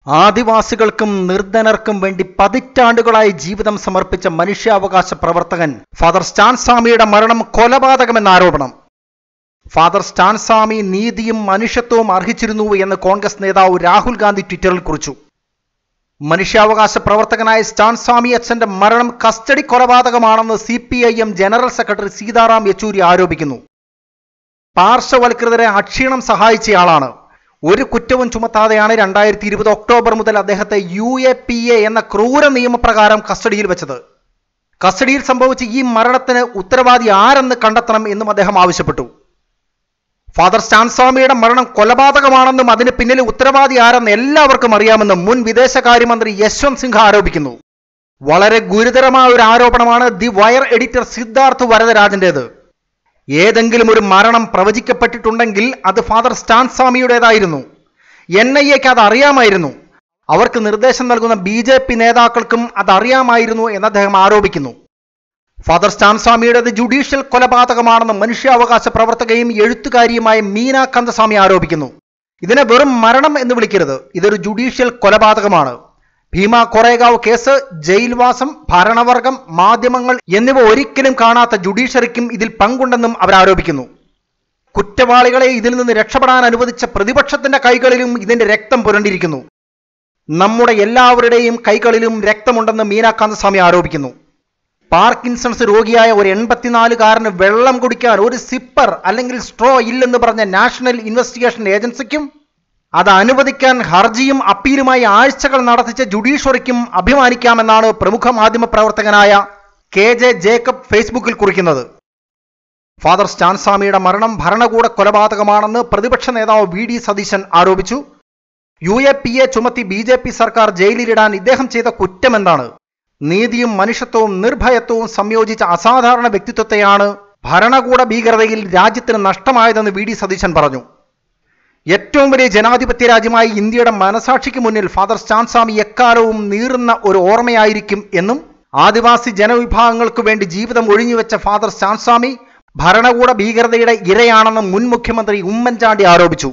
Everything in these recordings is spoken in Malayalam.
ആദിവാസികൾക്കും നിർധനർക്കും വേണ്ടി പതിറ്റാണ്ടുകളായി ജീവിതം സമർപ്പിച്ച മനുഷ്യാവകാശ പ്രവർത്തകൻ ഫാദർ സ്റ്റാൻ സ്വാമിയുടെ മരണം കൊലപാതകമെന്ന ആരോപണം ഫാദർ സ്റ്റാൻ സ്വാമി നീതിയും മനുഷ്യത്വവും അർഹിച്ചിരുന്നു എന്ന് കോൺഗ്രസ് നേതാവ് രാഹുൽ ഗാന്ധി ട്വിറ്ററിൽ കുറിച്ചു മനുഷ്യാവകാശ പ്രവർത്തകനായ സ്റ്റാൻ സ്വാമി അച്ഛന്റെ മരണം കസ്റ്റഡി കൊലപാതകമാണെന്ന് C P I M general secretary Sitaram Yechury ആരോപിക്കുന്നു പാർശ്വവൽകൃതരെ അക്ഷീണം സഹായിച്ചയാളാണ് ഒരു കുറ്റവും ചുമത്താതെയാണ് രണ്ടായിരത്തി ഇരുപത് ഒക്ടോബർ മുതൽ അദ്ദേഹത്തെ യു എ പി എ എന്ന ക്രൂര നിയമപ്രകാരം കസ്റ്റഡിയിൽ വെച്ചത് കസ്റ്റഡിയിൽ സംഭവിച്ച ഈ മരണത്തിന് ഉത്തരവാദി ആരെന്ന് കണ്ടെത്തണം എന്നും അദ്ദേഹം ആവശ്യപ്പെട്ടു ഫാദർ സ്റ്റാൻസ്വാമിയുടെ മരണം കൊലപാതകമാണെന്നും അതിന് പിന്നിൽ ഉത്തരവാദി ആരെന്ന് എല്ലാവർക്കും അറിയാമെന്നും മുൻ വിദേശകാര്യമന്ത്രി യശ്വന്ത് സിൻഹ ആരോപിക്കുന്നു വളരെ ഗുരുതരമായ ഒരു ആരോപണമാണ് ദി വയർ എഡിറ്റർ സിദ്ധാർത്ഥ് വരദരാജന്റേത് ഏതെങ്കിലും ഒരു മരണം പ്രവചിക്കപ്പെട്ടിട്ടുണ്ടെങ്കിൽ അത് ഫാദർ സ്റ്റാൻ സ്വാമിയുടേതായിരുന്നു എൻ ഐ എക്ക് അത് അറിയാമായിരുന്നു അവർക്ക് നിർദ്ദേശം നൽകുന്ന ബി ജെ പി നേതാക്കൾക്കും അത് അറിയാമായിരുന്നു എന്ന് അദ്ദേഹം ആരോപിക്കുന്നു ഫാദർ സ്റ്റാൻ സ്വാമിയുടേത് ജുഡീഷ്യൽ കൊലപാതകമാണെന്ന് മനുഷ്യാവകാശ പ്രവർത്തകയും എഴുത്തുകാരിയുമായ മീന കന്ദസ്വാമി ആരോപിക്കുന്നു ഇതിനെ വെറും മരണം എന്ന് വിളിക്കരുത് ഇതൊരു ജുഡീഷ്യൽ കൊലപാതകമാണ് ഭീമ കൊറേഗാവ് കേസ് ജയിൽവാസം ഭരണവർഗം മാധ്യമങ്ങൾ എന്നിവ ഒരിക്കലും കാണാത്ത ജുഡീഷ്യറിക്കും ഇതിൽ പങ്കുണ്ടെന്നും അവർ ആരോപിക്കുന്നു കുറ്റവാളികളെ ഇതിൽ നിന്ന് രക്ഷപ്പെടാൻ അനുവദിച്ച പ്രതിപക്ഷത്തിന്റെ കൈകളിലും ഇതിന്റെ രക്തം പുരണ്ടിരിക്കുന്നു നമ്മുടെ എല്ലാവരുടെയും കൈകളിലും രക്തമുണ്ടെന്ന് മീനാകാന്തസ്വാമി ആരോപിക്കുന്നു പാർക്കിൻസൺസ് രോഗിയായ ഒരു എൺപത്തിനാലുകാരന് വെള്ളം കുടിക്കാൻ ഒരു സിപ്പർ അല്ലെങ്കിൽ സ്ട്രോ ഇല്ലെന്ന് പറഞ്ഞ നാഷണൽ ഇൻവെസ്റ്റിഗേഷൻ ഏജൻസിക്കും അത് അനുവദിക്കാൻ ഹർജിയും അപ്പീലുമായി ആഴ്ചകൾ നടത്തിച്ച ജുഡീഷ്യറിക്കും അഭിമാനിക്കാമെന്നാണ് പ്രമുഖ മാധ്യമ പ്രവർത്തകനായ കെ ജെ ജേക്കബ് ഫേസ്ബുക്കിൽ കുറിക്കുന്നത് ഫാദർ സ്റ്റാൻസ്വാമിയുടെ മരണം ഭരണകൂട കൊലപാതകമാണെന്ന് പ്രതിപക്ഷ നേതാവ് വി ഡി സതീശൻ ആരോപിച്ചു യു എ പി എ ചുമത്തി ബി ജെ പി സർക്കാർ ജയിലിലിടാൻ ഇദ്ദേഹം ചെയ്ത കുറ്റമെന്താണ് നീതിയും മനുഷ്യത്വവും നിർഭയത്വവും സംയോജിച്ച അസാധാരണ വ്യക്തിത്വത്തെയാണ് ഭരണകൂട ഭീകരതയിൽ രാജ്യത്തിന് നഷ്ടമായതെന്ന് വി ഡി സതീശൻ പറഞ്ഞു ഏറ്റവും വലിയ ജനാധിപത്യ രാജ്യമായ ഇന്ത്യയുടെ മനസാക്ഷിക്ക് മുന്നിൽ ഫാദർ സ്റ്റാൻസ്വാമി എക്കാലവും നീറുന്ന ഒരു ഓർമ്മയായിരിക്കും എന്നും ആദിവാസി ജനവിഭാഗങ്ങൾക്ക് വേണ്ടി ജീവിതം ഒഴിഞ്ഞുവെച്ച ഫാദർ സ്റ്റാൻസ്വാമി ഭരണകൂട ഭീകരതയുടെ ഇരയാണെന്ന് മുൻ മുഖ്യമന്ത്രി ഉമ്മൻചാണ്ടി ആരോപിച്ചു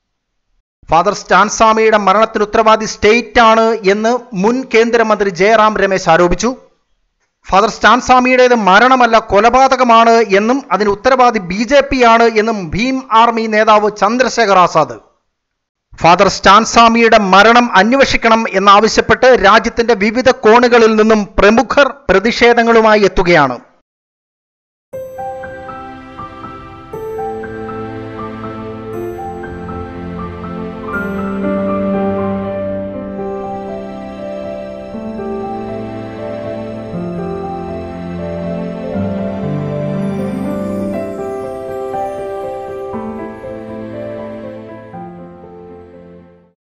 ഫാദർ സ്റ്റാൻസ്വാമിയുടെ മരണത്തിന് ഉത്തരവാദി സ്റ്റേറ്റ് ആണ് എന്ന് മുൻ കേന്ദ്രമന്ത്രി ജയറാം രമേശ് ആരോപിച്ചു ഫാദർ സ്റ്റാൻസ്വാമിയുടേത് മരണമല്ല കൊലപാതകമാണ് എന്നും അതിന് ഉത്തരവാദി ബി ജെ പി ആണ് എന്നും ഭീം ആർമി നേതാവ് ചന്ദ്രശേഖർ ആസാദ് ഫാദർ സ്റ്റാൻസ്വാമിയുടെ മരണം അന്വേഷിക്കണം എന്നാവശ്യപ്പെട്ട് രാജ്യത്തിന്റെ വിവിധ കോണുകളിൽ നിന്നും പ്രമുഖർ പ്രതിഷേധങ്ങളുമായി എത്തുകയാണ്